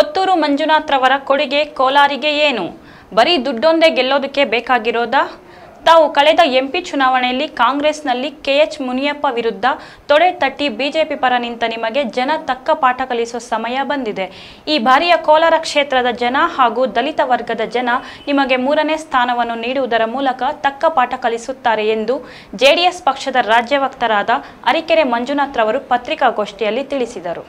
ಕೊತ್ತೂರು ಮಂಜುನಾಥ್ರವರ ಕೊಡುಗೆ ಕೋಲಾರಿಗೆ ಏನು ಬರೀ ದುಡ್ಡೊಂದೇ ಗೆಲ್ಲೋದಕ್ಕೆ ಬೇಕಾಗಿರೋದಾ ತಾವು ಕಳೆದ ಎಂಪಿ ಚುನಾವಣೆಯಲ್ಲಿ ಕಾಂಗ್ರೆಸ್ನಲ್ಲಿ ಕೆಎಚ್ ಮುನಿಯಪ್ಪ ವಿರುದ್ಧ ತೊಡೆ ತಟ್ಟಿ ಬಿಜೆಪಿ ಪರ ನಿಂತ ನಿಮಗೆ ಜನ ತಕ್ಕ ಪಾಠ ಕಲಿಸುವ ಸಮಯ ಬಂದಿದೆ ಈ ಬಾರಿಯ ಕೋಲಾರ ಕ್ಷೇತ್ರದ ಜನ ಹಾಗೂ ದಲಿತ ವರ್ಗದ ಜನ ನಿಮಗೆ ಮೂರನೇ ಸ್ಥಾನವನ್ನು ನೀಡುವುದರ ಮೂಲಕ ತಕ್ಕ ಪಾಠ ಕಲಿಸುತ್ತಾರೆ ಎಂದು ಜೆಡಿಎಸ್ ಪಕ್ಷದ ರಾಜ್ಯ ವಕ್ತಾರಾದ ಅರಿಕೆರೆ ಮಂಜುನಾಥ್ರವರು ಪತ್ರಿಕಾಗೋಷ್ಠಿಯಲ್ಲಿ ತಿಳಿಸಿದರು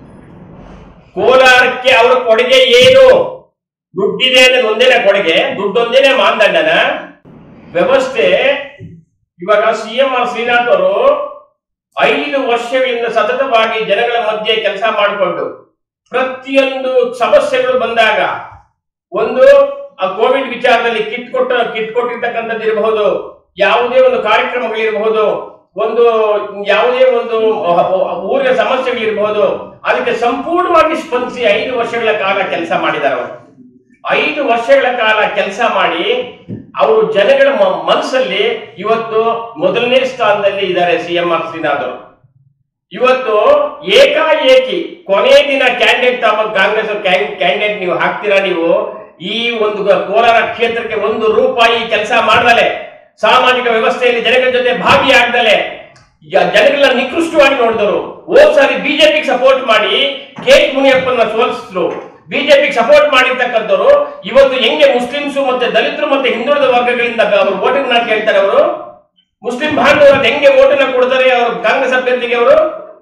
ಕೋಲಾರಕ್ಕೆ ಅವರ ಕೊಡುಗೆ ಏನು ದುಡ್ಡಿದೆ ಅನ್ನೋದು ಒಂದೇನೆ ಕೊಡುಗೆ ದುಡ್ಡೊಂದೇನೆ ಮಾನದಂಡನ ವ್ಯವಸ್ಥೆ ಇವಾಗ ಸಿ ಎಂ ಆರ್ ಶ್ರೀನಾಥ್ ಅವರು ಐದು ವರ್ಷಗಳಿಂದ ಸತತವಾಗಿ ಜನಗಳ ಮಧ್ಯೆ ಕೆಲಸ ಮಾಡಿಕೊಂಡು ಪ್ರತಿಯೊಂದು ಸಮಸ್ಯೆಗಳು ಬಂದಾಗ ಒಂದು ಆ ಕೋವಿಡ್ ವಿಚಾರದಲ್ಲಿ ಕಿಟ್ ಕೊಟ್ಟ ಕಿಟ್ ಕೊಟ್ಟಿರ್ತಕ್ಕಂಥದ್ದು ಇರಬಹುದು ಯಾವುದೇ ಒಂದು ಕಾರ್ಯಕ್ರಮಗಳಿರಬಹುದು ಒಂದು ಯಾವುದೇ ಒಂದು ಊರಿನ ಸಮಸ್ಯೆಗಳಿರಬಹುದು ಅದಕ್ಕೆ ಸಂಪೂರ್ಣವಾಗಿ ಸ್ಪಂದಿಸಿ ಐದು ವರ್ಷಗಳ ಕಾಲ ಕೆಲಸ ಮಾಡಿದ್ದಾರೆ ಅವರು ಐದು ವರ್ಷಗಳ ಕಾಲ ಕೆಲಸ ಮಾಡಿ ಅವರು ಜನಗಳ ಮ- ಮನಸ್ಸಲ್ಲಿ ಇವತ್ತು ಮೊದಲನೇ ಸ್ಥಾನದಲ್ಲಿ ಇದ್ದಾರೆ ಸಿ ಎಂ ಆರ್ ಶ್ರೀನಾಥ್ ಅವರು ಇವತ್ತು ಏಕಾಏಕಿ ಕೊನೆ ದಿನ ಕ್ಯಾಂಡಿಡೇಟ್ ತಮ್ಮ ಕಾಂಗ್ರೆಸ್ ಕ್ಯಾಂಡಿಡೇಟ್ ನೀವು ಹಾಕ್ತೀರಾ ನೀವು ಈ ಒಂದು ಗ- ಕೋಲಾರ ಕ್ಷೇತ್ರಕ್ಕೆ ಒಂದು ರೂಪಾಯಿ ಕೆಲಸ ಮಾಡದಲೆ ಸಾಮಾಜಿಕ ವ್ಯವಸ್ಥೆಯಲ್ಲಿ ಜನಗಳ ಜೊತೆ ಭಾಗಿಯಾಗ್ದಲೆ ಯ- ಜನಗಳನ್ನ ನಿಕೃಷ್ಟವಾಗಿ ನೋಡಿದರು ಹೋದ್ ಸಾರಿ ಬಿಜೆಪಿಗೆ ಸಪೋರ್ಟ್ ಮಾಡಿ ಕೆ ಎಚ್ ಮುನಿಯಪ್ಪನ ಸೋಲಿಸಿದ್ರು ಬಿಜೆಪಿಗೆ ಸಪೋರ್ಟ್ ಮಾಡಿರ್ತಕ್ಕಂಥವ್ರು ಇವತ್ತು ಹೆಂಗೆ ಮುಸ್ಲಿಮ್ಸ್ ಮತ್ತೆ ದಲಿತರು ಮತ್ತೆ ಹಿಂದುಳಿದ ವರ್ಗಗಳಿಂದ ಅವರು ವೋಟಿಂಗ್ ಕೇಳ್ತಾರೆ ಅವರು ಮುಸ್ಲಿಂ ಬಾಂಧವರು ಹೆಂಗೆ ಓಟನ್ನ ಕೊಡ್ತಾರೆ ಅವರು ಕಾಂಗ್ರೆಸ್ ಅಭ್ಯರ್ಥಿಗೆ ಅವರು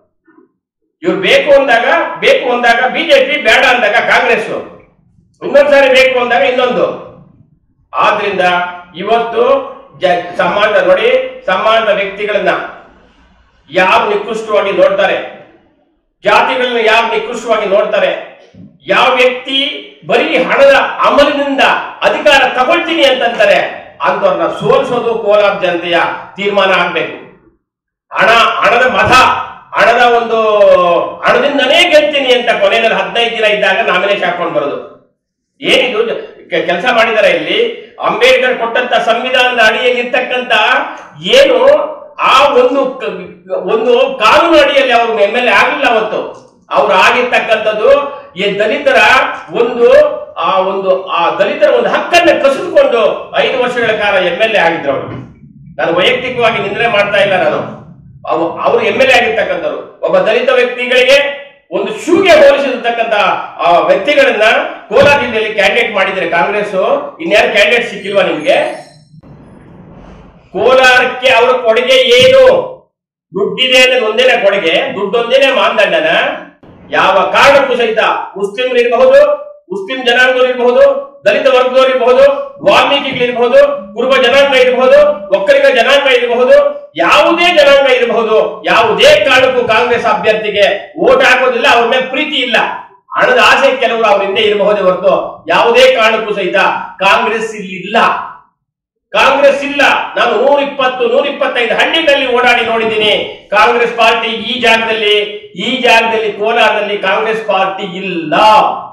ಇವ್ರು ಬೇಕು ಅಂದಾಗ ಬೇಕು ಅಂದಾಗ ಬಿಜೆಪಿ ಬೇಡ ಅಂದಾಗ ಕಾಂಗ್ರೆಸ್ ಇನ್ನೊಂದ್ಸಾರಿ ಬೇಕು ಅಂದಾಗ ಇನ್ನೊಂದು ಆದ್ರಿಂದ ಇವತ್ತು ಜ- ಸಮಾಜ ನೋಡಿ ಸಮಾಜದ ವ್ಯಕ್ತಿಗಳನ್ನ ಯಾರು ನಿಕೃಷ್ಟವಾಗಿ ನೋಡ್ತಾರೆ ಜಾತಿಗಳನ್ನ ಯಾರು ನಿಕೃಷ್ಟವಾಗಿ ನೋಡ್ತಾರೆ ಯಾವ ವ್ಯಕ್ತಿ ಬರೀ ಹಣದ ಅಮಲಿನಿಂದ ಅಧಿಕಾರ ತಗೊಳ್ತೀನಿ ಅಂತಂತಾರೆ ಅಂತವ್ರನ್ನ ಸೋಲಿಸೋದು ಕೋಲಾರ ಜನತೆಯ ತೀರ್ಮಾನ ಆಗ್ಬೇಕು ಹಣ ಹಣದ ಮತ ಹಣದ ಒಂದು ಹಣದಿಂದನೇ ಗೆಲ್ತೀನಿ ಅಂತ ಕೊನೆಯಲ್ಲಿ ಹದಿನೈದು ದಿನ ಇದ್ದಾಗ ನಾಮಿನೇಷನ್ ಹಾಕೊಂಡು ಬರೋದು ಏನಿದು ಕೆಲಸ ಮಾಡಿದ್ದಾರೆ ಇಲ್ಲಿ ಅಂಬೇಡ್ಕರ್ ಕೊಟ್ಟಂತ ಸಂವಿಧಾನದ ಅಡಿಯಲ್ಲಿ ಇರ್ತಕ್ಕಂತ ಏನು ಆ ಒಂದು ಕ- ಒಂದು ಕಾನೂನು ಅಡಿಯಲ್ಲಿ ಅವರು ಎಂ ಎಲ್ ಎ ಆಗಲಿಲ್ಲ ಅವತ್ತು ಅವ್ರು ಆಗಿರ್ತಕ್ಕಂಥದ್ದು ಈ ದಲಿತರ ಒಂದು ಆ ಒಂದು ಆ ದಲಿತರ ಒಂದು ಹಕ್ಕನ್ನ ಕಸಿದುಕೊಂಡು ಐದು ವರ್ಷಗಳ ಕಾಲ ಎಂ ಎಲ್ ಎ ಆಗಿದ್ರು ಅವರು ನಾನು ವೈಯಕ್ತಿಕವಾಗಿ ನಿಂದನೆ ಮಾಡ್ತಾ ಇಲ್ಲ ನಾನು ಅವು- ಅವರು ಎಂ ಎಲ್ ಎ ಆಗಿರ್ತಕ್ಕಂಥವ್ರು ಒಬ್ಬ ದಲಿತ ವ್ಯಕ್ತಿಗಳಿಗೆ ಒಂದು ಶೂಗೆ ಹೋಲಿಸಿರ್ತಕ್ಕಂಥ ಆ ವ್ಯಕ್ತಿಗಳನ್ನ ಕೋಲಾರ ಜಿಲ್ಲೆಯಲ್ಲಿ ಕ್ಯಾಂಡಿಡೇಟ್ ಮಾಡಿದ್ರೆ ಕಾಂಗ್ರೆಸ್ ಇನ್ಯಾರು ಕ್ಯಾಂಡಿಡೇಟ್ ಸಿಕ್ಕಿಲ್ವಾ ನಿಮ್ಗೆ ಕೋಲಾರಕ್ಕೆ ಅವರ ಕೊಡುಗೆ ಏನು ದುಡ್ಡಿದೆ ಅನ್ನೋದು ಒಂದೇನೆ ಕೊಡುಗೆ ದುಡ್ಡೊಂದೇನೆ ಮಾನದಂಡನ ಯಾವ ಕಾರಣಕ್ಕೂ ಸಹಿತ ಮುಸ್ಲಿಂರು ಇರಬಹುದು ಮುಸ್ಲಿಂ ಜನಾಂಗದವರು ಇರಬಹುದು ದಲಿತ ವರ್ಗದವರು ಇರಬಹುದು ವಾಲ್ಮೀಕಿಗಳಿರಬಹುದು ಕುರುಬ ಜನಾಂಗ ಇರಬಹುದು ಒಕ್ಕಲಿಗ ಜನಾಂಗ ಇರಬಹುದು ಯಾವುದೇ ಜನಾಂಗ ಇರಬಹುದು ಯಾವುದೇ ಕಾರಣಕ್ಕೂ ಕಾಂಗ್ರೆಸ್ ಅಭ್ಯರ್ಥಿಗೆ ಓಟ್ ಹಾಕೋದಿಲ್ಲ ಅವ್ರ ಮೇಲೆ ಪ್ರೀತಿ ಇಲ್ಲ ಹಣದ ಆಸೆ ಕೆಲವರು ಅವ್ರ ಹಿಂದೆ ಇರಬಹುದೇ ಹೊರತು ಯಾವುದೇ ಕಾರಣಕ್ಕೂ ಸಹಿತ ಕಾಂಗ್ರೆಸ್ ಇಲ್ಲಿ ಇಲ್ಲ ಕಾಂಗ್ರೆಸ್ ಇಲ್ಲ ನಾನು ನೂರ ಇಪ್ಪತ್ತು ನೂರ ಇಪ್ಪತ್ತೈದು ಹಳ್ಳಿಗಳಲ್ಲಿ ಓಡಾಡಿ ನೋಡಿದ್ದೀನಿ ಕಾಂಗ್ರೆಸ್ ಪಾರ್ಟಿ ಈ ಜಾಗದಲ್ಲಿ ಈ ಜಾಗದಲ್ಲಿ ಕೋಲಾರದಲ್ಲಿ ಕಾಂಗ್ರೆಸ್ ಪಾರ್ಟಿ ಇಲ್ಲ